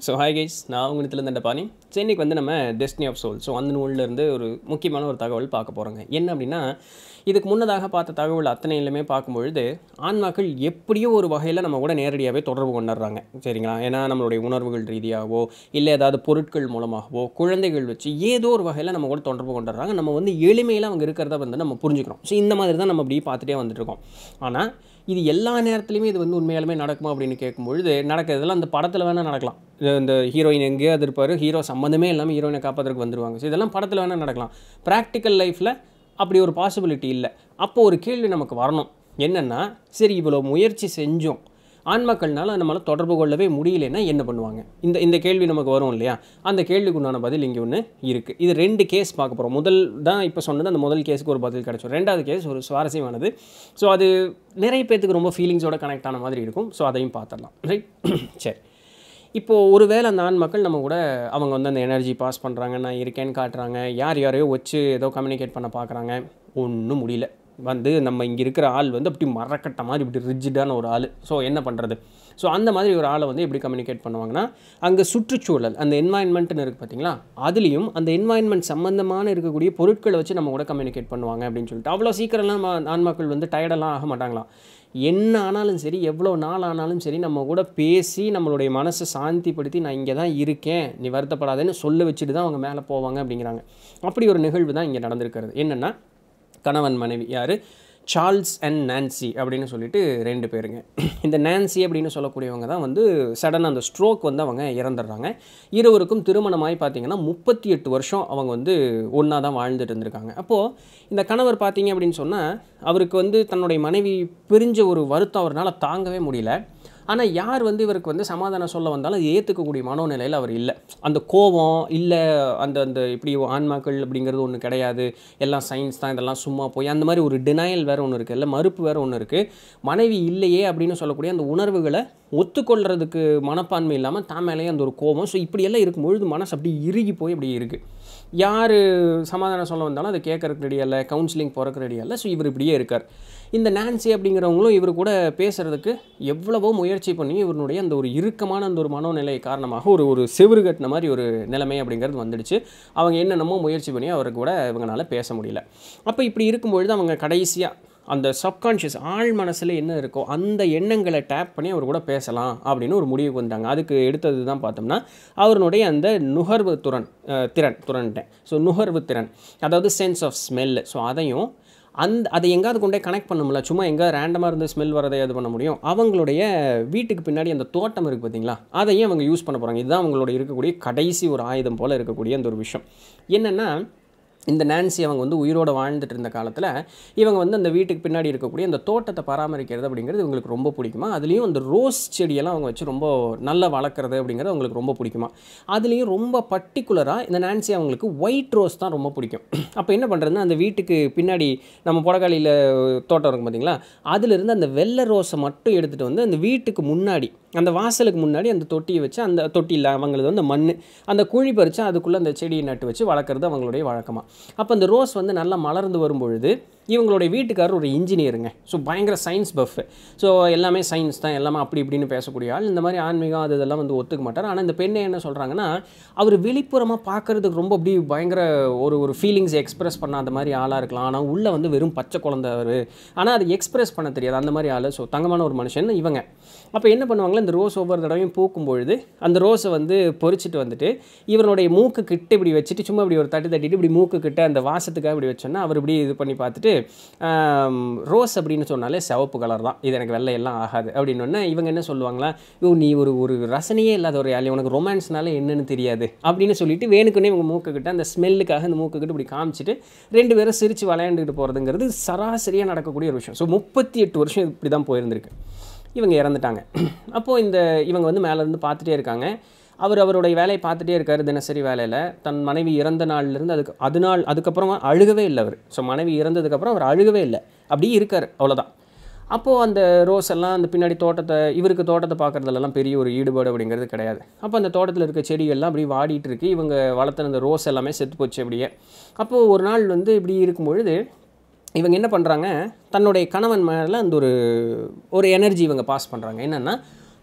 so hi guys நான் உங்களிடத்துல இந்த பாணி ஸோ இன்றைக்கி வந்து நம்ம டெஸ்டினி ஆஃப் சோல் ஸோ அந்த நூல்லேருந்து ஒரு முக்கியமான ஒரு தகவல் பார்க்க போகிறோங்க என்ன அப்படின்னா இதுக்கு முன்னதாக பார்த்த தகவல் அத்தனையிலுமே பார்க்கும்பொழுது ஆன்மாக்கள் எப்படியோ ஒரு வகையில் நம்ம கூட நேரடியாகவே தொடர்பு கொண்டுடுறாங்க சரிங்களா ஏன்னா நம்மளுடைய உணர்வுகள் ரீதியாகவோ இல்லை ஏதாவது பொருட்கள் மூலமாகவோ குழந்தைகள் வச்சு ஏதோ ஒரு வகையில் நம்ம கூட தொடர்பு கொண்டுடுறாங்க நம்ம வந்து எளிமையில் அவங்க இருக்கிறத வந்து நம்ம புரிஞ்சுக்கிறோம் ஸோ இந்த மாதிரி தான் நம்ம அப்படியே பார்த்துட்டே வந்துட்டு இருக்கோம் ஆனால் இது எல்லா நேரத்துலையுமே இது வந்து உண்மையாலுமே நடக்குமா அப்படின்னு கேட்கும்பொழுது நடக்கிறதெல்லாம் அந்த படத்தில் வேணால் நடக்கலாம் இது இந்த ஹீரோயின் எங்கேயோ அது இருப்பார் ஹீரோ சம்மந்தமே இல்லாமல் ஹீரோயினை காப்பாற்றுறதுக்கு வந்துருவாங்க ஸோ இதெல்லாம் படத்தில் வேணால் நடக்கலாம் ப்ராக்டிக்கல் லைஃப்பில் அப்படி ஒரு பாசிபிலிட்டி இல்லை அப்போ ஒரு கேள்வி நமக்கு வரணும் என்னென்னா சரி இவ்வளோ முயற்சி செஞ்சோம் ஆன்மாக்கள்னால நம்மளால் தொடர்பு கொள்ளவே முடியலன்னா என்ன பண்ணுவாங்க இந்த இந்த கேள்வி நமக்கு வரும் இல்லையா அந்த கேள்விக்கு உண்டான பதில் இங்கே ஒன்று இருக்குது இது ரெண்டு கேஸ் பார்க்க போகிறோம் முதல் தான் இப்போ சொன்னது அந்த முதல் கேஸுக்கு ஒரு பதில் கிடச்சோம் ரெண்டாவது கேஸ் ஒரு சுவாரஸ்யமானது ஸோ அது நிறைய பேர்த்துக்கு ரொம்ப ஃபீலிங்ஸோட கனெக்ட் ஆன மாதிரி இருக்கும் ஸோ அதையும் பார்த்துடலாம் ரைட் சரி இப்போது ஒருவேளை அந்த ஆண் மக்கள் நம்ம கூட அவங்க வந்து அந்த எனர்ஜி பாஸ் பண்ணுறாங்க நான் இருக்கேன்னு காட்டுறாங்க யார் யாரையோ வச்சு ஏதோ கம்யூனிகேட் பண்ண பார்க்குறாங்க ஒன்றும் முடியல வந்து நம்ம இங்கே இருக்கிற ஆள் வந்து அப்படி மரக்கட்ட மாதிரி இப்படி ரிஜிடான ஒரு ஆள் ஸோ என்ன பண்ணுறது ஸோ அந்த மாதிரி ஒரு ஆளை வந்து எப்படி கம்யூனிகேட் பண்ணுவாங்கன்னா அங்கே சுற்றுச்சூழல் அந்த என்வாயன்மெண்ட்னு இருக்குது பார்த்தீங்களா அதுலேயும் அந்த என்வாயன்மெண்ட் சம்மந்தமான இருக்கக்கூடிய பொருட்களை வச்சு நம்ம கூட கம்யூனிகேட் பண்ணுவாங்க அப்படின்னு சொல்லிட்டு அவ்வளோ சீக்கிரம்லாம் நம்ம ஆண்மக்கள் வந்து டயர்டெல்லாம் ஆக மாட்டாங்களாம் என்ன ஆனாலும் சரி எவ்வளோ நாள் ஆனாலும் சரி நம்ம கூட பேசி நம்மளுடைய மனசை சாந்திப்படுத்தி நான் இங்கே தான் இருக்கேன் நீ வருத்தப்படாதேன்னு சொல்ல வச்சுட்டு தான் அவங்க மேலே போவாங்க அப்படிங்கிறாங்க அப்படி ஒரு நிகழ்வு தான் இங்கே நடந்திருக்கிறது என்னென்னா கணவன் மனைவி யார் சார்ல்ஸ் அண்ட் நான்சி அப்படின்னு சொல்லிட்டு ரெண்டு பேருங்க இந்த நான்சி அப்படின்னு சொல்லக்கூடியவங்க தான் வந்து சடனாக அந்த ஸ்ட்ரோக் வந்து அவங்க இறந்துடுறாங்க இருவருக்கும் திருமணமாகி பார்த்தீங்கன்னா முப்பத்தி எட்டு வருஷம் அவங்க வந்து ஒன்றா தான் வாழ்ந்துட்டு இருந்திருக்காங்க அப்போது இந்த கணவர் பார்த்தீங்க அப்படின்னு சொன்னால் அவருக்கு வந்து தன்னுடைய மனைவி பிரிஞ்ச ஒரு வருத்தம் அவரால் தாங்கவே முடியல ஆனால் யார் வந்து இவருக்கு வந்து சமாதானம் சொல்ல வந்தாலும் அது ஏற்றுக்கக்கூடிய மனோநிலையில் அவர் இல்லை அந்த கோபம் இல்லை அந்த அந்த இப்படி ஆன்மாக்கள் அப்படிங்கிறது ஒன்று கிடையாது எல்லாம் சயின்ஸ் தான் இதெல்லாம் சும்மா போய் அந்த மாதிரி ஒரு டினையல் வேறு ஒன்று இருக்குது இல்லை மறுப்பு வேறு ஒன்று இருக்குது மனைவி இல்லையே அப்படின்னு சொல்லக்கூடிய அந்த உணர்வுகளை ஒத்துக்கொள்கிறதுக்கு மனப்பான்மை இல்லாமல் தான் மேலேயே அந்த ஒரு கோபம் ஸோ இப்படியெல்லாம் இருக்கும்பொழுது மனசு அப்படி இறுகி போய் அப்படி இருக்குது யார் சமாதானம் சொல்ல வந்தாலும் அதை கேட்கறதுக்கு ரெடியாக இல்லை கவுன்சிலிங் போகிறக்கு ரெடியாக இல்லை ஸோ இவர் இப்படியே இருக்கார் இந்த நான்சி அப்படிங்கிறவங்களும் இவர் கூட பேசுகிறதுக்கு எவ்வளவோ முயற்சி பண்ணி இவருடைய அந்த ஒரு இறுக்கமான அந்த ஒரு மனோநிலை காரணமாக ஒரு ஒரு செவுறு கட்டின மாதிரி ஒரு நிலைமை அப்படிங்கிறது வந்துடுச்சு அவங்க என்னென்னமோ முயற்சி பண்ணி அவருக்கு கூட இவங்களால பேச முடியல அப்போ இப்படி இருக்கும்பொழுது அவங்க கடைசியாக அந்த சப்கான்ஷியஸ் ஆழ் மனசில் என்ன இருக்கோ அந்த எண்ணங்களை டேப் பண்ணி அவர் கூட பேசலாம் அப்படின்னு ஒரு முடிவுக்கு வந்தாங்க அதுக்கு எடுத்தது தான் பார்த்தோம்னா அவருடைய அந்த நுகர்வு துறன் திறன் துறன்ட்டேன் ஸோ நுகர்வு திறன் அதாவது சென்ஸ் ஆஃப் ஸ்மெல்லு ஸோ அதையும் அந்த அதை எங்காவது கொண்டே கனெக்ட் பண்ண சும்மா எங்கே ரேண்டமாக இருந்து ஸ்மெல் வரதை இது பண்ண முடியும் அவங்களுடைய வீட்டுக்கு பின்னாடி அந்த தோட்டம் இருக்குது பார்த்தீங்களா அதையும் அவங்க யூஸ் பண்ண போகிறாங்க இதுதான் அவங்களோட இருக்கக்கூடிய கடைசி ஒரு ஆயுதம் போல் இருக்கக்கூடிய அந்த ஒரு விஷயம் என்னென்னா இந்த நான்சி அவங்க வந்து உயிரோடு வாழ்ந்துட்டு இருந்த காலத்தில் இவங்க வந்து அந்த வீட்டுக்கு பின்னாடி இருக்கக்கூடிய அந்த தோட்டத்தை பராமரிக்கிறது அப்படிங்கிறது இவங்களுக்கு ரொம்ப பிடிக்குமா அதுலேயும் அந்த ரோஸ் செடியெல்லாம் அவங்க வச்சு ரொம்ப நல்லா வளர்க்குறது அப்படிங்கிறது அவங்களுக்கு ரொம்ப பிடிக்குமா அதுலேயும் ரொம்ப பர்டிகுலராக இந்த நான்சி அவங்களுக்கு ஒயிட் ரோஸ் தான் ரொம்ப பிடிக்கும் அப்போ என்ன பண்ணுறதுன்னா அந்த வீட்டுக்கு பின்னாடி நம்ம புடக்காளியில் தோட்டம் இருக்கும் பார்த்தீங்களா அதிலிருந்து அந்த வெள்ளை ரோஸை மட்டும் எடுத்துகிட்டு வந்து அந்த வீட்டுக்கு முன்னாடி அந்த வாசலுக்கு முன்னாடி அந்த தொட்டியை வச்சு அந்த தொட்டியில் அவங்களது வந்து மண் அந்த குழி பறித்து அதுக்குள்ளே அந்த செடியை நட்டு வச்சு வளர்க்குறது அவங்களுடைய வழக்கமாக அப்போ அந்த ரோஸ் வந்து நல்லா மலர்ந்து வரும்பொழுது இவங்களுடைய வீட்டுக்காரர் ஒரு இன்ஜினியருங்க ஸோ பயங்கர சயின்ஸ் பஃப் ஸோ எல்லாமே சயின்ஸ் தான் எல்லாமே அப்படி இப்படின்னு பேசக்கூடிய ஆள் இந்த மாதிரி ஆன்மீகம் அது இதெல்லாம் வந்து ஒத்துக்க மாட்டார் ஆனால் இந்த பெண்ணை என்ன சொல்கிறாங்கன்னா அவர் வெளிப்புறமாக பார்க்குறதுக்கு ரொம்ப அப்படி பயங்கர ஒரு ஒரு ஃபீலிங்ஸ் எக்ஸ்பிரஸ் பண்ணாத மாதிரி ஆளாக இருக்கலாம் ஆனால் உள்ளே வந்து வெறும் பச்சை குழந்தை அவர் ஆனால் அது எக்ஸ்பிரஸ் பண்ண தெரியாது அந்த மாதிரி ஆள் ஸோ தங்கமான ஒரு மனுஷன் இவங்க அப்போ என்ன பண்ணுவாங்களோ இந்த ரோஸ் ஒவ்வொரு தடவையும் பூக்கும் பொழுது அந்த ரோஸை வந்து பொறிச்சிட்டு வந்துட்டு இவருடைய மூக்கு கிட்ட இப்படி வச்சுட்டு சும்மா இப்படி ஒரு தட்டு தட்டிட்டு இப்படி மூக்கு கிட்ட அந்த வாசத்துக்காக இப்படி வச்சோன்னா அவர் இப்படி இது பண்ணி பார்த்துட்டு ரோஸ் அப்படின்னு சொன்னாலே சிவப்பு கலர் தான் இது எனக்கு வெள்ளை எல்லாம் ஆகாது அப்படின்னு இவங்க என்ன சொல்லுவாங்களா ஐயோ நீ ஒரு ஒரு ரசனையே இல்லாத ஒரு ஆளி உனக்கு ரொமான்ஸ்னால என்னன்னு தெரியாது அப்படின்னு சொல்லிட்டு வேணுக்குன்னே இவங்க மூக்கு கிட்ட அந்த ஸ்மெல்லுக்காக அந்த மூக்கு கிட்ட இப்படி காமிச்சிட்டு ரெண்டு பேரும் சிரித்து விளையாண்டுக்கிட்டு போகிறதுங்கிறது சராசரியாக நடக்கக்கூடிய ஒரு விஷயம் ஸோ முப்பத்தி எட்டு வருஷம் இப்படி தான் போயிருந்திருக்கு இவங்க இறந்துட்டாங்க அப்போது இந்த இவங்க வந்து மேலேருந்து பார்த்துட்டே இருக்காங்க அவர் அவருடைய வேலையை பார்த்துட்டே இருக்கார் தினசரி வேலையில் தன் மனைவி இறந்த நாள்லேருந்து அதுக்கு அது நாள் அதுக்கப்புறமா அழுகவே இல்லை அவர் ஸோ மனைவி இறந்ததுக்கப்புறம் அவர் அழுகவே இல்லை அப்படியே இருக்கார் அவ்வளோதான் அப்போது அந்த ரோஸ் எல்லாம் அந்த பின்னாடி தோட்டத்தை இவருக்கு தோட்டத்தை பார்க்குறதுலலாம் பெரிய ஒரு ஈடுபாடு அப்படிங்கிறது கிடையாது அப்போ அந்த தோட்டத்தில் இருக்க செடிகள்லாம் அப்படி வாடிட்டு இருக்கு இவங்க வளர்த்துன அந்த ரோஸ் எல்லாமே செத்து போச்சு அப்படியே அப்போது ஒரு நாள் வந்து இப்படி இருக்கும் பொழுது இவங்க என்ன பண்ணுறாங்க தன்னுடைய கணவன் மேலே அந்த ஒரு ஒரு எனர்ஜி இவங்க பாஸ் பண்ணுறாங்க என்னென்னா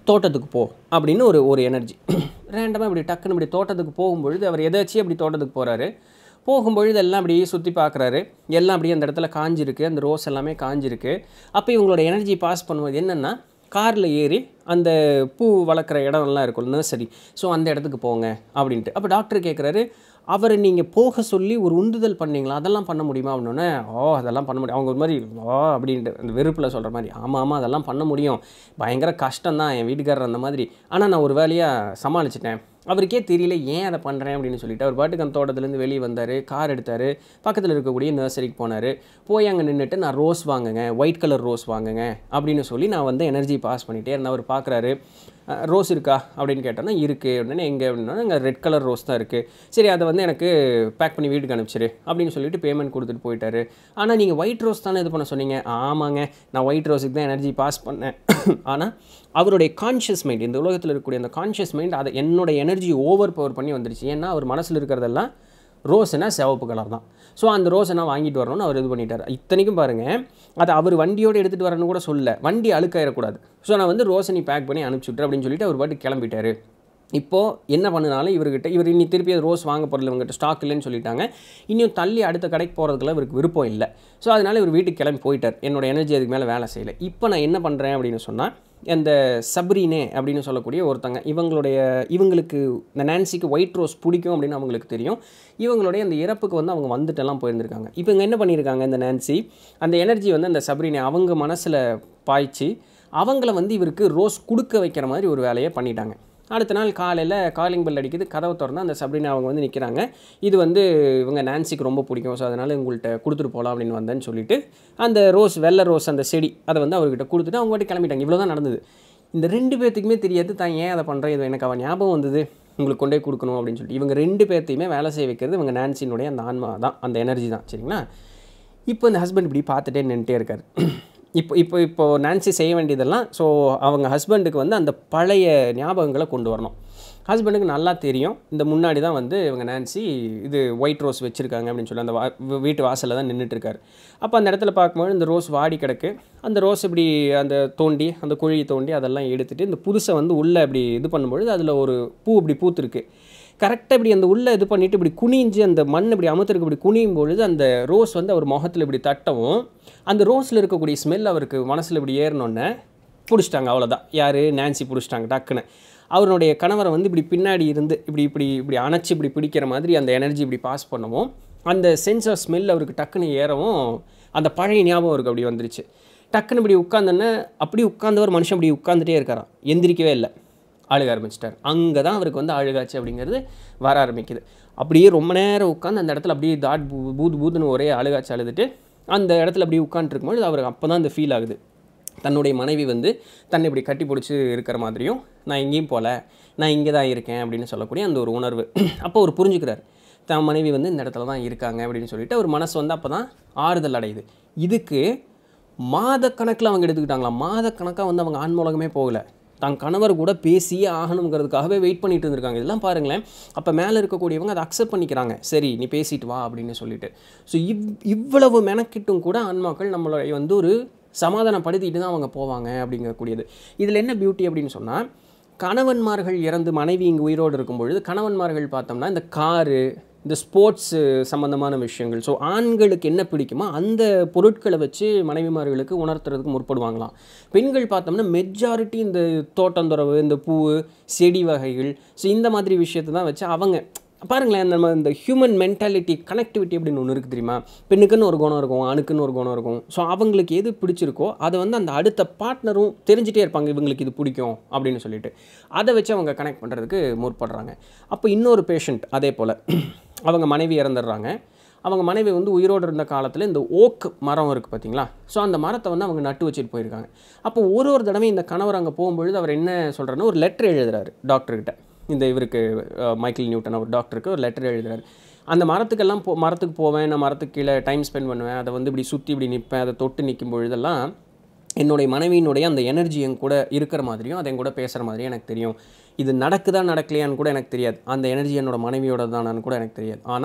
தோட்டத்துக்கு போ அப்படின்னு ஒரு ஒரு எனர்ஜி ரேண்டமாக இப்படி டக்குன்னு இப்படி தோட்டத்துக்கு போகும்பொழுது அவர் எதாச்சும் அப்படி தோட்டத்துக்கு போகிறாரு போகும்பொழுது எல்லாம் அப்படியே சுற்றி பார்க்குறாரு எல்லாம் அப்படியே அந்த இடத்துல காஞ்சிருக்கு அந்த ரோஸ் எல்லாமே காஞ்சிருக்கு அப்போ இவங்களோட எனர்ஜி பாஸ் பண்ணுவது என்னென்னா காரில் ஏறி அந்த பூ வளர்க்குற இடம்லாம் இருக்கும் நர்சரி ஸோ அந்த இடத்துக்கு போங்க அப்படின்ட்டு அப்போ டாக்டர் கேட்குறாரு அவரை நீங்கள் போக சொல்லி ஒரு உந்துதல் பண்ணீங்களா அதெல்லாம் பண்ண முடியுமா அப்படின்னோடனே ஓ அதெல்லாம் பண்ண முடியும் அவங்க ஒரு மாதிரி ஓ அப்படின்ட்டு அந்த வெறுப்பில் சொல்கிற மாதிரி ஆமாம் ஆமாம் அதெல்லாம் பண்ண முடியும் பயங்கர கஷ்டம் தான் என் வீட்டுக்காரர் அந்த மாதிரி ஆனால் நான் ஒரு வேலையாக சமாளிச்சிட்டேன் அவருக்கே தெரியல ஏன் அதை பண்ணுறேன் அப்படின்னு சொல்லிட்டு அவர் பாட்டுக்கு அந்த தோட்டத்துலேருந்து வெளியே வந்தார் கார் எடுத்தார் பக்கத்தில் இருக்கக்கூடிய நர்சரிக்கு போனார் போய் அங்கே நின்றுட்டு நான் ரோஸ் வாங்குங்க ஒயிட் கலர் ரோஸ் வாங்குங்க அப்படின்னு சொல்லி நான் வந்து எனர்ஜி பாஸ் பண்ணிகிட்டே இருந்தேன் அவர் பார்க்குறாரு ரோஸ் இருக்கா அப்படின்னு கேட்டோன்னா இருக்குது அப்படின்னு எங்கே அப்படின்னா அங்கே ரெட் கலர் ரோஸ் தான் இருக்குது சரி அதை வந்து எனக்கு பேக் பண்ணி வீட்டுக்கு அனுப்பிச்சிரு அப்படின்னு சொல்லிட்டு பேமெண்ட் கொடுத்துட்டு போயிட்டாரு ஆனால் நீங்கள் ஒயிட் ரோஸ் தானே இது பண்ண சொன்னீங்க ஆமாங்க நான் ஒயிட் ரோஸுக்கு தான் எனர்ஜி பாஸ் பண்ணேன் ஆனால் அவருடைய கான்ஷியஸ் மைண்ட் இந்த உலகத்தில் இருக்கக்கூடிய அந்த கான்ஷியஸ் மைண்ட் அதை என்னோட எனர்ஜி ஓவர் பவர் பண்ணி வந்துருச்சு ஏன்னா அவர் மனசில் இருக்கிறதெல்லாம் ரோஸ்னா சிவப்பு கலர் தான் ஸோ அந்த ரோஸை நான் வாங்கிட்டு வரணும்னு அவர் இது பண்ணிட்டார் இத்தனைக்கும் பாருங்கள் அதை அவர் வண்டியோடு எடுத்துகிட்டு வரணும்னு கூட சொல்ல வண்டி அழுக்காயிடக்கூடாது ஸோ நான் வந்து ரோஸை நீ பேக் பண்ணி அனுப்பிச்சி விட்ரு அப்படின்னு சொல்லிட்டு அவர் பாட்டு கிளம்பிட்டாரு இப்போது என்ன பண்ணினாலும் இவர்கிட்ட இவர் இன்னி திருப்பி அது ரோஸ் வாங்க போகிறல இவங்ககிட்ட ஸ்டாக் இல்லைன்னு சொல்லிட்டாங்க இன்னும் தள்ளி அடுத்த கடைக்கு போகிறதுக்குலாம் இவருக்கு விருப்பம் இல்லை ஸோ அதனால் இவர் வீட்டுக்கு கிளம்பி போயிட்டார் என்னோட எனர்ஜி அதுக்கு மேலே வேலை செய்யலை இப்போ நான் என்ன பண்ணுறேன் அப்படின்னு சொன்னால் அந்த சப்ரீனே அப்படின்னு சொல்லக்கூடிய ஒருத்தங்க இவங்களுடைய இவங்களுக்கு இந்த நான்சிக்கு ஒயிட் ரோஸ் பிடிக்கும் அப்படின்னு அவங்களுக்கு தெரியும் இவங்களுடைய அந்த இறப்புக்கு வந்து அவங்க வந்துட்டெல்லாம் போயிருந்திருக்காங்க இப்போ இங்கே என்ன பண்ணியிருக்காங்க இந்த நான்சி அந்த எனர்ஜி வந்து அந்த சப்ரீனே அவங்க மனசில் பாய்ச்சி அவங்கள வந்து இவருக்கு ரோஸ் கொடுக்க வைக்கிற மாதிரி ஒரு வேலையை பண்ணிட்டாங்க அடுத்த நாள் காலையில் காலிங் பெல் அடிக்குது கதவை திறந்து அந்த சப்ரினா அவங்க வந்து நிற்கிறாங்க இது வந்து இவங்க நான்சிக்கு ரொம்ப பிடிக்கும் ஸோ அதனால் உங்கள்கிட்ட கொடுத்துட்டு போகலாம் அப்படின்னு வந்தேன்னு சொல்லிட்டு அந்த ரோஸ் வெள்ளை ரோஸ் அந்த செடி அதை வந்து அவர்கிட்ட கொடுத்துட்டு அவங்க வாட்டி கிளம்பிட்டாங்க இவ்வளோ தான் நடந்தது இந்த ரெண்டு பேர்த்துக்குமே தெரியாது தான் ஏன் அதை பண்ணுறேன் இது எனக்கு அவன் ஞாபகம் வந்தது உங்களுக்கு கொண்டே கொடுக்கணும் அப்படின்னு சொல்லிட்டு இவங்க ரெண்டு பேர்த்தையுமே வேலை செய்ய வைக்கிறது இவங்க நான்சினுடைய அந்த ஆன்மா தான் அந்த எனர்ஜி தான் சரிங்களா இப்போ இந்த ஹஸ்பண்ட் இப்படி பார்த்துட்டே நின்றுட்டே இருக்கார் இப்போ இப்போ இப்போ நான்சி செய்ய வேண்டியதெல்லாம் ஸோ அவங்க ஹஸ்பண்டுக்கு வந்து அந்த பழைய ஞாபகங்களை கொண்டு வரணும் ஹஸ்பண்டுக்கு நல்லா தெரியும் இந்த முன்னாடி தான் வந்து இவங்க நான்சி இது ஒயிட் ரோஸ் வச்சுருக்காங்க அப்படின்னு சொல்லி அந்த வா வீ- வீட்டு வாசலில் தான் நின்றுட்டு இருக்காரு அப்போ அந்த இடத்துல பார்க்கும்போது இந்த ரோஸ் வாடி கிடக்கு அந்த ரோஸ் இப்படி அந்த தோண்டி அந்த குழியை தோண்டி அதெல்லாம் எடுத்துட்டு இந்த புதுசை வந்து உள்ளே இப்படி இது பண்ணும்பொழுது அதில் ஒரு பூ இப்படி பூத்துருக்கு கரெக்டாக இப்படி அந்த உள்ளே இது பண்ணிவிட்டு இப்படி குனிஞ்சு அந்த மண் இப்படி அமுத்துறதுக்கு இப்படி குனியும் பொழுது அந்த ரோஸ் வந்து அவர் முகத்தில் இப்படி தட்டவும் அந்த ரோஸில் இருக்கக்கூடிய ஸ்மெல் அவருக்கு மனசில் இப்படி ஏறினோன்னே பிடிச்சிட்டாங்க அவ்வளோதான் யார் நான்சி பிடிச்சிட்டாங்க டக்குன்னு அவருடைய கணவரை வந்து இப்படி பின்னாடி இருந்து இப்படி இப்படி இப்படி அணைச்சி இப்படி பிடிக்கிற மாதிரி அந்த எனர்ஜி இப்படி பாஸ் பண்ணவும் அந்த சென்ஸ் ஆஃப் ஸ்மெல் அவருக்கு டக்குன்னு ஏறவும் அந்த பழைய ஞாபகம் அவருக்கு அப்படி வந்துருச்சு டக்குன்னு இப்படி உட்காந்தோன்னே அப்படி உட்கார்ந்தவர் மனுஷன் இப்படி உட்காந்துட்டே இருக்காராம் எந்திரிக்கவே இல்லை அழுக ஆரம்பிச்சிட்டார் அங்கே தான் அவருக்கு வந்து அழுகாச்சு அப்படிங்கிறது வர ஆரம்பிக்குது அப்படியே ரொம்ப நேரம் உட்காந்து அந்த இடத்துல அப்படியே தாட் பூ பூது பூதுன்னு ஒரே அழுகாச்சு அழுதுட்டு அந்த இடத்துல அப்படியே உட்காந்துருக்கும்போது அவருக்கு அப்போ தான் அந்த ஃபீல் ஆகுது தன்னுடைய மனைவி வந்து தன்னை இப்படி கட்டி பிடிச்சி இருக்கிற மாதிரியும் நான் எங்கேயும் போகல நான் இங்கே தான் இருக்கேன் அப்படின்னு சொல்லக்கூடிய அந்த ஒரு உணர்வு அப்போ அவர் புரிஞ்சுக்கிறார் தன் மனைவி வந்து இந்த இடத்துல தான் இருக்காங்க அப்படின்னு சொல்லிட்டு அவர் மனசு வந்து அப்போ தான் ஆறுதல் அடையுது இதுக்கு மாதக்கணக்கில் அவங்க எடுத்துக்கிட்டாங்களாம் மாதக்கணக்காக வந்து அவங்க ஆன்மூலகமே போகல தன் கணவர் கூட பேசியே ஆகணுங்கிறதுக்காகவே வெயிட் பண்ணிட்டு இருந்திருக்காங்க இதெல்லாம் பாருங்களேன் அப்போ மேலே இருக்கக்கூடியவங்க அதை அக்செப்ட் பண்ணிக்கிறாங்க சரி நீ பேசிட்டு வா அப்படின்னு சொல்லிட்டு ஸோ இவ் இவ்வளவு மெனக்கிட்டும் கூட ஆன்மாக்கள் நம்மளை வந்து ஒரு சமாதானப்படுத்திட்டு தான் அவங்க போவாங்க அப்படிங்கக்கூடியது இதில் என்ன பியூட்டி அப்படின்னு சொன்னால் கணவன்மார்கள் இறந்து மனைவி இங்கே உயிரோடு இருக்கும் பொழுது கணவன்மார்கள் பார்த்தோம்னா இந்த காரு இந்த ஸ்போர்ட்ஸு சம்மந்தமான விஷயங்கள் ஸோ ஆண்களுக்கு என்ன பிடிக்குமோ அந்த பொருட்களை வச்சு மனைவிமார்களுக்கு உணர்த்துறதுக்கு முற்படுவாங்களாம் பெண்கள் பார்த்தோம்னா மெஜாரிட்டி இந்த தோட்டந்தொரவு இந்த பூ செடி வகைகள் ஸோ இந்த மாதிரி விஷயத்தை தான் வச்சு அவங்க பாருங்களேன் நம்ம இந்த ஹியூமன் மென்டாலிட்டி கனெக்டிவிட்டி அப்படின்னு ஒன்று இருக்குது தெரியுமா பெண்ணுக்குன்னு ஒரு குணம் இருக்கும் ஆணுக்குன்னு ஒரு குணம் இருக்கும் ஸோ அவங்களுக்கு எது பிடிச்சிருக்கோ அதை வந்து அந்த அடுத்த பார்ட்னரும் தெரிஞ்சுட்டே இருப்பாங்க இவங்களுக்கு இது பிடிக்கும் அப்படின்னு சொல்லிட்டு அதை வச்சு அவங்க கனெக்ட் பண்ணுறதுக்கு முற்படுறாங்க அப்போ இன்னொரு பேஷண்ட் அதே போல் அவங்க மனைவி இறந்துடுறாங்க அவங்க மனைவி வந்து உயிரோடு இருந்த காலத்தில் இந்த ஓக் மரம் இருக்குது பார்த்தீங்களா ஸோ அந்த மரத்தை வந்து அவங்க நட்டு வச்சுட்டு போயிருக்காங்க அப்போ ஒரு ஒரு தடவை இந்த கணவர் அங்கே போகும்பொழுது அவர் என்ன சொல்கிறாருன்னா ஒரு லெட்டர் எழுதுறாரு டாக்டர்கிட்ட இந்த இவருக்கு அஹ், மைக்கேல் நியூட்டன் அவர் டாக்டருக்கு ஒரு லெட்டர் எழுதுறாரு அந்த மரத்துக்கெல்லாம் போ மரத்துக்கு போவேன் நான் மரத்துக்கு கீழே டைம் ஸ்பெண்ட் பண்ணுவேன் அதை வந்து இப்படி சுற்றி இப்படி நிற்பேன் அதை தொட்டு நிற்கும் பொழுதெல்லாம் என்னுடைய மனைவியினுடைய அந்த எனர்ஜி என் கூட இருக்கிற மாதிரியும் அது என் கூட பேசுகிற மாதிரியும் எனக்கு தெரியும் இது நடக்குதா நடக்கலையான்னு கூட எனக்கு தெரியாது அந்த எனர்ஜி என்னோட மனைவியோட தானான்னு கூட எனக்கு தெரியாது ஆனால்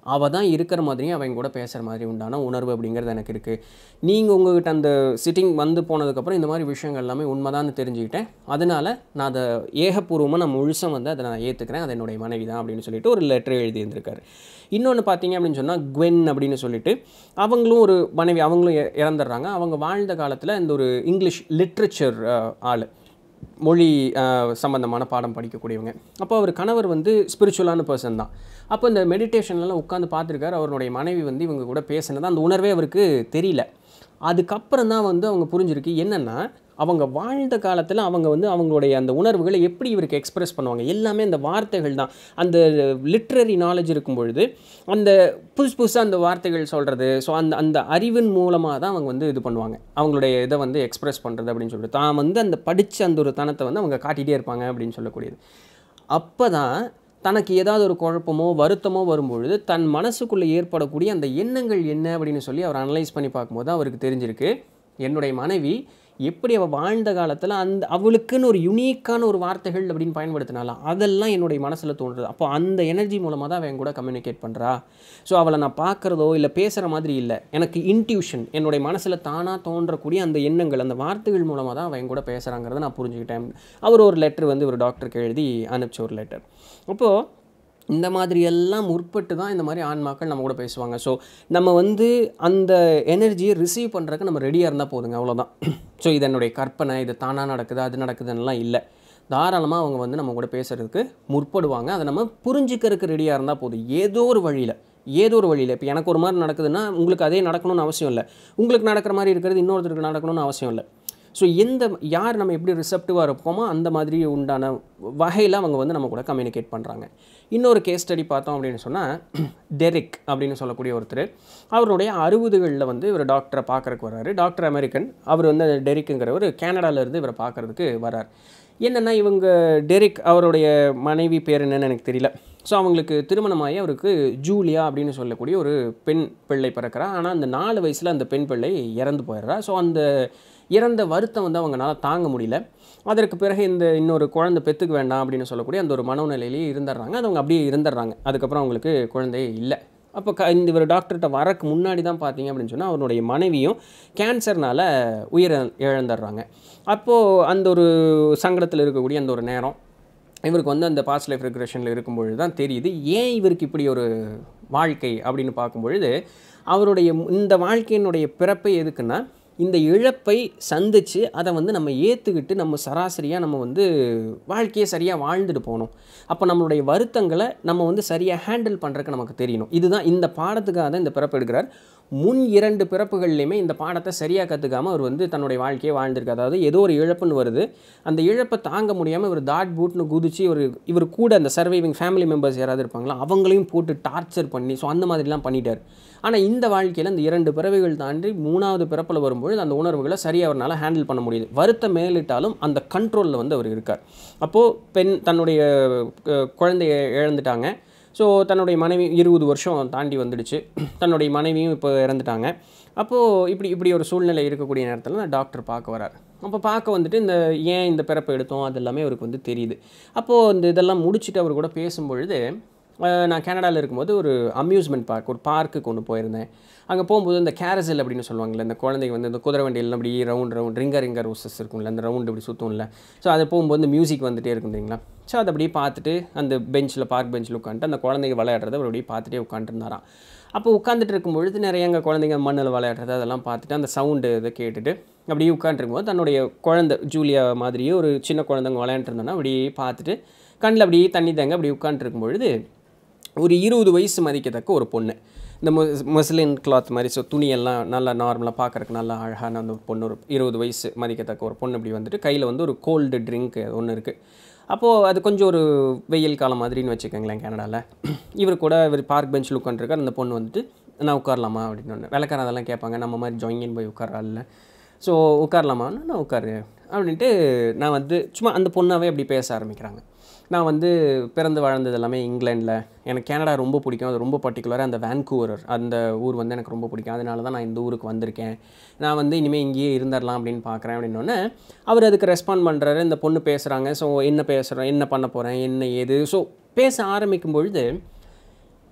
அவள் தான் இருக்கிற மாதிரியும் அவன் கூட பேசுகிற மாதிரி உண்டான உணர்வு அப்படிங்கிறது எனக்கு இருக்குது நீங்கள் உங்ககிட்ட அந்த சிட்டிங் வந்து போனதுக்கப்புறம் இந்த மாதிரி விஷயங்கள் எல்லாமே உண்மைதான்னு தெரிஞ்சுக்கிட்டேன் அதனால் நான் அதை ஏகபூர்வமாக நான் முழுசும் வந்து அதை நான் ஏற்றுக்கிறேன் அது என்னுடைய மனைவி தான் அப்படின்னு சொல்லிட்டு ஒரு லெட்டர் எழுதி இருந்திருக்காரு இன்னொன்று பார்த்தீங்க அப்படின்னு சொன்னால் குவென் அப்படின்னு சொல்லிட்டு அவங்களும் ஒரு மனைவி அவங்களும் இ- இறந்துடுறாங்க அவங்க வாழ்ந்த காலத்தில் இந்த ஒரு இங்கிலீஷ் லிட்ரேச்சர் ஆள் மொழி அஹ், சம்பந்தமான பாடம் படிக்கக்கூடியவங்க அப்போ அவர் கணவர் வந்து ஸ்பிரிச்சுவலான பர்சன் தான் அப்போ இந்த மெடிடேஷன்லாம் உட்காந்து பார்த்துருக்காரு அவருடைய மனைவி வந்து இவங்க கூட பேசினது அந்த உணர்வே அவருக்கு தெரியல அதுக்கப்புறம் தான் வந்து அவங்க புரிஞ்சிருக்கு என்னென்னா அவங்க வாழ்ந்த காலத்தில் அவங்க வந்து அவங்களுடைய அந்த உணர்வுகளை எப்படி இவருக்கு எக்ஸ்பிரஸ் பண்ணுவாங்க எல்லாமே அந்த வார்த்தைகள் தான் அந்த லிட்ரரி நாலேஜ் இருக்கும் பொழுது அந்த புதுசு புதுசாக அந்த வார்த்தைகள் சொல்கிறது ஸோ அந்த அந்த அறிவின் மூலமாக தான் அவங்க வந்து இது பண்ணுவாங்க அவங்களுடைய இதை வந்து எக்ஸ்பிரஸ் பண்ணுறது அப்படின்னு சொல்லிட்டு தான் வந்து அந்த படித்த அந்த ஒரு தனத்தை வந்து அவங்க காட்டிகிட்டே இருப்பாங்க அப்படின்னு சொல்லக்கூடியது அப்போ தான் தனக்கு ஏதாவது ஒரு குழப்பமோ வருத்தமோ வரும்பொழுது தன் மனசுக்குள்ளே ஏற்படக்கூடிய அந்த எண்ணங்கள் என்ன அப்படின்னு சொல்லி அவர் அனலைஸ் பண்ணி பார்க்கும்போது தான் அவருக்கு தெரிஞ்சிருக்கு என்னுடைய மனைவி எப்படி அவள் வாழ்ந்த காலத்தில் அந்த அவளுக்குன்னு ஒரு யுனிக்கான ஒரு வார்த்தைகள் அப்படின்னு பயன்படுத்தினாலாம் அதெல்லாம் என்னுடைய மனசில் தோன்றுது அப்போ அந்த எனர்ஜி மூலமாக தான் அவன் கூட கம்யூனிகேட் பண்ணுறா ஸோ அவளை நான் பார்க்குறதோ இல்லை பேசுகிற மாதிரி இல்லை எனக்கு இன்ட்யூஷன் என்னுடைய மனசில் தானாக தோன்றக்கூடிய அந்த எண்ணங்கள் அந்த வார்த்தைகள் மூலமாக தான் அவன் கூட பேசுகிறாங்கிறத நான் புரிஞ்சுக்கிட்டேன் அவர் ஒரு லெட்டர் வந்து ஒரு டாக்டருக்கு எழுதி அனுப்பிச்ச ஒரு லெட்டர் அப்போது இந்த மாதிரி எல்லாம் முற்பட்டு தான் இந்த மாதிரி ஆன்மாக்கள் நம்ம கூட பேசுவாங்க ஸோ நம்ம வந்து அந்த எனர்ஜியை ரிசீவ் பண்ணுறதுக்கு நம்ம ரெடியாக இருந்தால் போதுங்க அவ்வளோதான் ஸோ இது என்னுடைய கற்பனை இது தானாக நடக்குது அது நடக்குதுன்னெலாம் இல்லை தாராளமாக அவங்க வந்து நம்ம கூட பேசுகிறதுக்கு முற்படுவாங்க அதை நம்ம புரிஞ்சுக்கிறதுக்கு ரெடியாக இருந்தால் போதும் ஏதோ ஒரு வழியில் ஏதோ ஒரு வழியில் இப்போ எனக்கு ஒரு மாதிரி நடக்குதுன்னா உங்களுக்கு அதே நடக்கணும்னு அவசியம் இல்லை உங்களுக்கு நடக்கிற மாதிரி இருக்கிறது இன்னொருத்தருக்கு நடக்கணும்னு அவசியம் இல்லை ஸோ எந்த யார் நம்ம எப்படி ரிசப்டிவாக இருப்போமோ அந்த மாதிரி உண்டான வகையில் அவங்க வந்து நம்ம கூட கம்யூனிகேட் பண்ணுறாங்க இன்னொரு கேஸ் ஸ்டடி பார்த்தோம் அப்படின்னு சொன்னால் டெரிக் அப்படின்னு சொல்லக்கூடிய ஒருத்தர் அவருடைய அறுபதுகளில் வந்து இவர் டாக்டரை பார்க்கறக்கு வர்றாரு டாக்டர் அமெரிக்கன் அவர் வந்து டெரிக்குங்கிறவர் கனடால இருந்து இவரை பார்க்கறதுக்கு வரார் என்னென்னா இவங்க டெரிக் அவருடைய மனைவி பேர் என்னன்னு எனக்கு தெரியல ஸோ அவங்களுக்கு திருமணமாகி அவருக்கு ஜூலியா அப்படின்னு சொல்லக்கூடிய ஒரு பெண் பிள்ளை பிறக்கிறா ஆனால் அந்த நாலு வயசில் அந்த பெண் பிள்ளை இறந்து போயிடுறா ஸோ அந்த இறந்த வருத்தம் வந்து அவங்களால தாங்க முடியல அதற்கு பிறகு இந்த இன்னொரு குழந்தை பெற்றுக்க வேண்டாம் அப்படின்னு சொல்லக்கூடிய அந்த ஒரு மனோநிலையிலேயே இருந்துடுறாங்க அது அவங்க அப்படியே இருந்துடுறாங்க அதுக்கப்புறம் அவங்களுக்கு குழந்தையே இல்லை அப்போ க இந்த இவர் டாக்டர்கிட்ட வரக்கு முன்னாடி தான் பார்த்தீங்க அப்படின்னு சொன்னால் அவருடைய மனைவியும் கேன்சர்னால் உயிரை இழந்துடுறாங்க அப்போது அந்த ஒரு சங்கடத்தில் இருக்கக்கூடிய அந்த ஒரு நேரம் இவருக்கு வந்து அந்த பாஸ்ட் லைஃப் ரெக்ரெஷனில் இருக்கும்பொழுது தான் தெரியுது ஏன் இவருக்கு இப்படி ஒரு வாழ்க்கை அப்படின்னு பார்க்கும்பொழுது அவருடைய இந்த வாழ்க்கையினுடைய பிறப்பை எதுக்குன்னா இந்த இழப்பை சந்தித்து அதை வந்து நம்ம ஏற்றுக்கிட்டு நம்ம சராசரியாக நம்ம வந்து வாழ்க்கையை சரியாக வாழ்ந்துட்டு போகணும் அப்போ நம்மளுடைய வருத்தங்களை நம்ம வந்து சரியாக ஹேண்டில் பண்ணுறதுக்கு நமக்கு தெரியணும் இதுதான் இந்த பாடத்துக்காக தான் இந்த பிறப்பு எடுக்கிறார் முன் இரண்டு பிறப்புகள்லையுமே இந்த பாடத்தை சரியாக கற்றுக்காமல் அவர் வந்து தன்னுடைய வாழ்க்கையை வாழ்ந்திருக்கு அதாவது ஏதோ ஒரு இழப்புன்னு வருது அந்த இழப்பை தாங்க முடியாமல் இவர் தாட் பூட்னு குதிச்சு இவர் இவர் கூட அந்த சர்வைவிங் ஃபேமிலி மெம்பர்ஸ் யாராவது இருப்பாங்களா அவங்களையும் போட்டு டார்ச்சர் பண்ணி ஸோ அந்த மாதிரிலாம் பண்ணிட்டார் ஆனால் இந்த வாழ்க்கையில் இந்த இரண்டு பிறவைகள் தாண்டி மூணாவது பிறப்பில் வரும்பொழுது அந்த உணர்வுகளை சரியாக அவரால் ஹேண்டில் பண்ண முடியுது வருத்தம் மேலிட்டாலும் அந்த கண்ட்ரோலில் வந்து அவர் இருக்கார் அப்போது பெண் தன்னுடைய அஹ், குழந்தைய இழந்துட்டாங்க ஸோ தன்னுடைய மனைவி இருபது வருஷம் தாண்டி வந்துடுச்சு தன்னுடைய மனைவியும் இப்போ இறந்துட்டாங்க அப்போது இப்படி இப்படி ஒரு சூழ்நிலை இருக்கக்கூடிய நேரத்தில் தான் டாக்டர் பார்க்க வரார் அப்போ பார்க்க வந்துட்டு இந்த ஏன் இந்த பிறப்பை எடுத்தோம் அது எல்லாமே அவருக்கு வந்து தெரியுது அப்போது இந்த இதெல்லாம் முடிச்சுட்டு அவர் கூட பேசும்பொழுது அஹ், நான் கனடாவில் இருக்கும்போது ஒரு அம்யூஸ்மெண்ட் பார்க் ஒரு பார்க்குக்கு ஒன்று போயிருந்தேன் அங்கே போகும்போது இந்த கேரசல் அப்படின்னு சொல்லுவாங்கல்ல இந்த குழந்தைங்க வந்து இந்த குதிரை வண்டியில் அப்படி round round ringer ringer roses இருக்கும்ல அந்த ரவுண்ட் இப்படி சுற்றும்ல ஸோ அது போகும்போது இந்த மியூசிக் வந்துட்டே இருக்கும் தெரியுங்களா ஸோ அதை அப்படியே பார்த்துட்டு அந்த பெஞ்சில் பார்க் பெஞ்சில் உட்காந்துட்டு அந்த குழந்தைங்க விளையாடுறத அவர் அப்படியே பார்த்துட்டே உட்காந்துருந்தாராம் அப்போ உட்காந்துட்டு இருக்கும் பொழுது நிறைய அங்கே குழந்தைங்க மண்ணில் விளையாடுறது அதெல்லாம் பார்த்துட்டு அந்த சவுண்டு இதை கேட்டுட்டு அப்படியே உட்காந்துருக்கும்போது தன்னுடைய குழந்தை ஜூலியா மாதிரியே ஒரு சின்ன குழந்தைங்க விளையாண்டுட்டு இருந்தோன்னா அப்படியே பார்த்துட்டு கண்ணில் அப்படியே தண்ணி தேங்க அப்படியே உட்காந்துருக்கும் பொழுது ஒரு இருபது வயசு மதிக்கத்தக்க ஒரு பொண்ணு இந்த மு மஸ்லின் கிளாத் மாதிரி ஸோ துணியெல்லாம் நல்லா நார்மலாக பார்க்கறக்கு நல்லா அழகான அந்த ஒரு பொண்ணு ஒரு இருபது வயசு மதிக்கத்தக்க ஒரு பொண்ணு இப்படி வந்துட்டு கையில் வந்து ஒரு கோல்டு ட்ரிங்க் ஒன்று இருக்குது அப்போது அது கொஞ்சம் ஒரு வெயில் காலம் மாதிரின்னு வச்சுக்கோங்களேன் கனடாவில் இவர் கூட இவர் பார்க் பெஞ்சில் உட்காந்துருக்கார் அந்த பொண்ணு வந்துட்டு நான் உட்காரலாமா அப்படின்னு ஒன்று வேலைக்காரன் அதெல்லாம் கேட்பாங்க நம்ம மாதிரி ஜாயிங்கின் போய் உட்காரால ஸோ உட்காரலாமான்னு நான் உட்காரு அப்படின்ட்டு நான் வந்து சும்மா அந்த பொண்ணாவே அப்படி பேச ஆரம்பிக்கிறாங்க நான் வந்து பிறந்து வளர்ந்தது எல்லாமே இங்கிலாண்டில் எனக்கு கனடா ரொம்ப பிடிக்கும் அது ரொம்ப பர்டிகுலராக அந்த வேன்கூவர் அந்த ஊர் வந்து எனக்கு ரொம்ப பிடிக்கும் அதனால தான் நான் இந்த ஊருக்கு வந்திருக்கேன் நான் வந்து இனிமேல் இங்கேயே இருந்துடலாம் அப்படின்னு பார்க்குறேன் அப்படின்னோடனே அவர் அதுக்கு ரெஸ்பாண்ட் பண்ணுறாரு இந்த பொண்ணு பேசுகிறாங்க ஸோ என்ன பேசுகிறோம் என்ன பண்ண போகிறேன் என்ன ஏது ஸோ பேச ஆரம்பிக்கும் பொழுது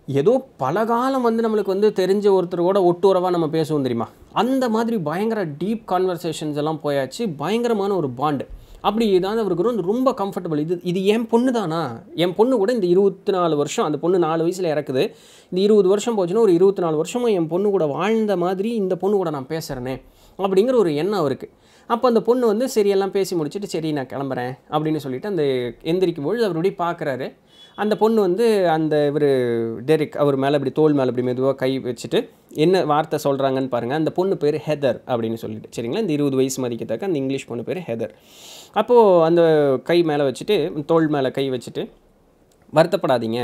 ஏதோ பல காலம் வந்து நம்மளுக்கு வந்து தெரிஞ்ச ஒருத்தரோட ஒட்டுறவாக நம்ம பேசுவோம் தெரியுமா அந்த மாதிரி பயங்கர டீப் கான்வர்சேஷன்ஸ் எல்லாம் போயாச்சு பயங்கரமான ஒரு பாண்டு அப்படி தான் அவருக்கு வந்து ரொம்ப கம்ஃபர்டபுள் இது இது என் பொண்ணு தானா என் பொண்ணு கூட இந்த இருபத்தி நாலு வருஷம் அந்த பொண்ணு நாலு வயசில் இறக்குது இந்த இருபது வருஷம் போச்சுன்னா ஒரு இருபத்தி நாலு வருஷமும் என் பொண்ணு கூட வாழ்ந்த மாதிரி இந்த பொண்ணு கூட நான் பேசுகிறேனே அப்படிங்கிற ஒரு எண்ணம் அவருக்கு அப்போ அந்த பொண்ணு வந்து சரி எல்லாம் பேசி முடிச்சுட்டு சரி நான் கிளம்புறேன் அப்படின்னு சொல்லிட்டு அந்த எந்திரிக்கும் பொழுது அவர் இப்படி பார்க்குறாரு அந்த பொண்ணு வந்து அந்த இவர் டெரிக் அவர் மேலே இப்படி தோல் மேலே இப்படி மெதுவாக கை வச்சுட்டு என்ன வார்த்தை சொல்கிறாங்கன்னு பாருங்கள் அந்த பொண்ணு பேர் ஹெதர் அப்படின்னு சொல்லிட்டு சரிங்களா இந்த இருபது வயசு மதிக்கத்தக்க அந்த இங்கிலீஷ் பொண்ணு பேர் ஹெதர் அப்போது அந்த கை மேலே வச்சுட்டு தோல் மேலே கை வச்சுட்டு வருத்தப்படாதீங்க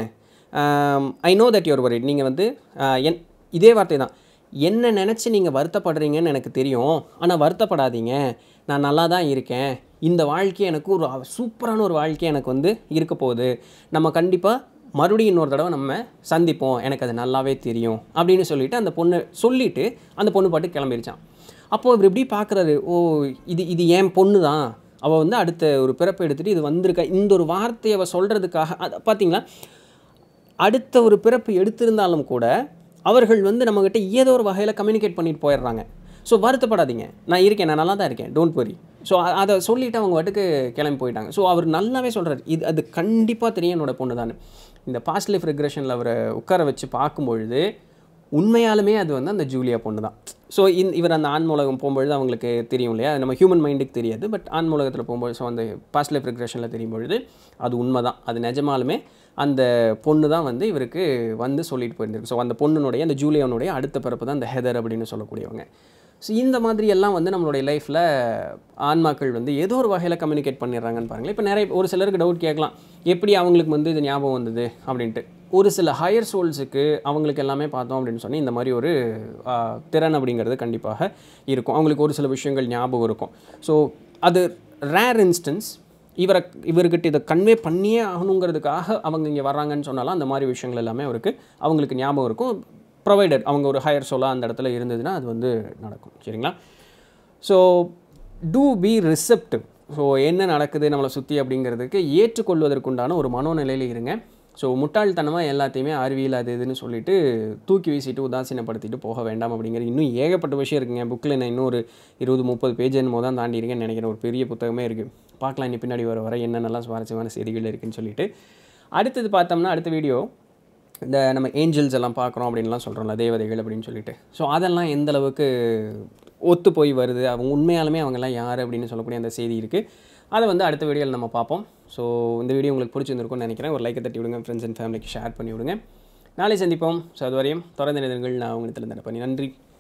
I know that you're worried நீங்கள் வந்து ஆஹ், என் இதே வார்த்தை தான் என்ன நினச்சி நீங்கள் வருத்தப்படுறீங்கன்னு எனக்கு தெரியும் ஆனால் வருத்தப்படாதீங்க நான் நல்லா தான் இருக்கேன் இந்த வாழ்க்கை எனக்கு ஒரு அவ- சூப்பரான ஒரு வாழ்க்கை எனக்கு வந்து இருக்க போகுது நம்ம கண்டிப்பாக மறுபடியும் இன்னொரு தடவை நம்ம சந்திப்போம் எனக்கு அது நல்லாவே தெரியும் அப்படின்னு சொல்லிட்டு அந்த பொண்ணு சொல்லிட்டு அந்த பொண்ணு பாட்டு கிளம்பிருச்சான் அப்போது இவர் எப்படி பார்க்குறாரு ஓ இது இது என் பொண்ணு தான் அவள் வந்து அடுத்த ஒரு பிறப்பு எடுத்துகிட்டு இது வந்திருக்கா இந்த ஒரு வார்த்தையை அவள் சொல்கிறதுக்காக அது பார்த்தீங்களா அடுத்த ஒரு பிறப்பு எடுத்திருந்தாலும் கூட அவர்கள் வந்து நம்மக்கிட்ட ஏதோ ஒரு வகையில் கம்யூனிகேட் பண்ணிட்டு போயிடுறாங்க ஸோ வருத்தப்படாதீங்க நான் இருக்கேன் நான் நல்லா தான் இருக்கேன் டோன்ட் வரி ஸோ அதை சொல்லிவிட்டு அவங்க வாட்டுக்கு கிளம்பி போயிட்டாங்க ஸோ அவர் நல்லாவே சொல்கிறார் இது அது கண்டிப்பாக தெரியும் என்னோட பொண்ணு தான் இந்த பாஸ்ட் லைஃப் ரெக்ரெஷனில் அவரை உட்கார வச்சு பார்க்கும்பொழுது உண்மையாலுமே அது வந்து அந்த ஜூலியா பொண்ணு தான் ஸோ இந் இவர் அந்த ஆண் மூலகம் போகும்பொழுது அவங்களுக்கு தெரியும் இல்லையா நம்ம ஹியூமன் மைண்டுக்கு தெரியாது பட் ஆண் மூலகத்தில் போகும்போது ஸோ அந்த பாஸ்ட் லைஃப் ரெக்ரெஷனில் தெரியும் பொழுது அது உண்மை தான் அது நிஜமாலுமே அந்த பொண்ணு தான் வந்து இவருக்கு வந்து சொல்லிட்டு போயிருந்திருக்கு ஸோ அந்த பொண்ணுனுடைய அந்த ஜூலியானுடைய அடுத்த பிறப்பு தான் இந்த ஹெதர் அப்படின்னு சொல்லக்கூடியவங்க ஸோ இந்த மாதிரி எல்லாம் வந்து நம்மளுடைய லைஃப்பில் ஆன்மாக்கள் வந்து ஏதோ ஒரு வகையில் கம்யூனிகேட் பண்ணிடுறாங்கன்னு பாருங்களேன் இப்போ நிறைய ஒரு சிலருக்கு டவுட் கேட்கலாம் எப்படி அவங்களுக்கு வந்து இது ஞாபகம் வந்தது அப்படின்ட்டு ஒரு சில ஹையர் சோல்ஸுக்கு அவங்களுக்கு எல்லாமே பார்த்தோம் அப்படின்னு சொன்னி இந்த மாதிரி ஒரு ஆ, திறன் அப்படிங்கிறது கண்டிப்பாக இருக்கும் அவங்களுக்கு ஒரு சில விஷயங்கள் ஞாபகம் இருக்கும் ஸோ அது ரேர் இன்ஸ்டன்ஸ் இவரை இவர்கிட்ட இதை கன்வே பண்ணியே ஆகணுங்கிறதுக்காக அவங்க இங்கே வர்றாங்கன்னு சொன்னாலும் அந்த மாதிரி விஷயங்கள் எல்லாமே அவருக்கு அவங்களுக்கு ஞாபகம் இருக்கும் ப்ரொவைடட் அவங்க ஒரு ஹையர் சோலாக அந்த இடத்துல இருந்ததுன்னா அது வந்து நடக்கும் சரிங்களா so to be receptive so என்ன நடக்குது நம்மளை சுற்றி அப்படிங்கிறதுக்கு ஏற்றுக்கொள்வதற்குண்டான ஒரு மனோநிலையில் இருங்க ஸோ முட்டாள்தனமாக எல்லாத்தையுமே அறிவியல் அது இதுன்னு சொல்லிட்டு தூக்கி வீசிட்டு உதாசீனப்படுத்திட்டு போக வேண்டாம் அப்படிங்கிற இன்னும் ஏகப்பட்ட விஷயம் இருக்குங்க புக்கில் நான் இன்னும் ஒரு இருபது முப்பது பேஜ் என்னமோ தான் தாண்டி இருக்கேன்னு நினைக்கிறேன் ஒரு பெரிய புத்தகமே இருக்குது பார்க்கலாம் இனி பின்னாடி வர வர என்னென்னலாம் சுவாரஸ்யமான செய்திகள் இருக்குன்னு சொல்லிட்டு அடுத்தது பார்த்தோம்னா அடுத்த வீடியோ இந்த நம்ம ஏஞ்சல்ஸ் எல்லாம் பார்க்குறோம் அப்படின்லாம் சொல்கிறோம்ல தேவதைகள் அப்படின்னு சொல்லிட்டு ஸோ அதெல்லாம் எந்த அளவுக்கு ஒத்து போய் வருது அவங்க உண்மையாலுமே அவங்கெல்லாம் யார் அப்படின்னு சொல்லக்கூடிய அந்த செய்தி இருக்குது அதை வந்து அடுத்த வீடியோவில் நம்ம பார்ப்போம் ஸோ இந்த வீடியோ உங்களுக்கு பிடிச்சிருந்திருக்கும்னு நினைக்கிறேன் ஒரு லைக்கை தட்டி விடுங்க ஃப்ரெண்ட்ஸ் அண்ட் ஃபேமிலிக்கு ஷேர் பண்ணி விடுங்க நாளை சந்திப்போம் ஸோ அதுவரையும் தொடர்ந்து நிதங்கள் நான் உங்களுக்கு பண்ணி நன்றி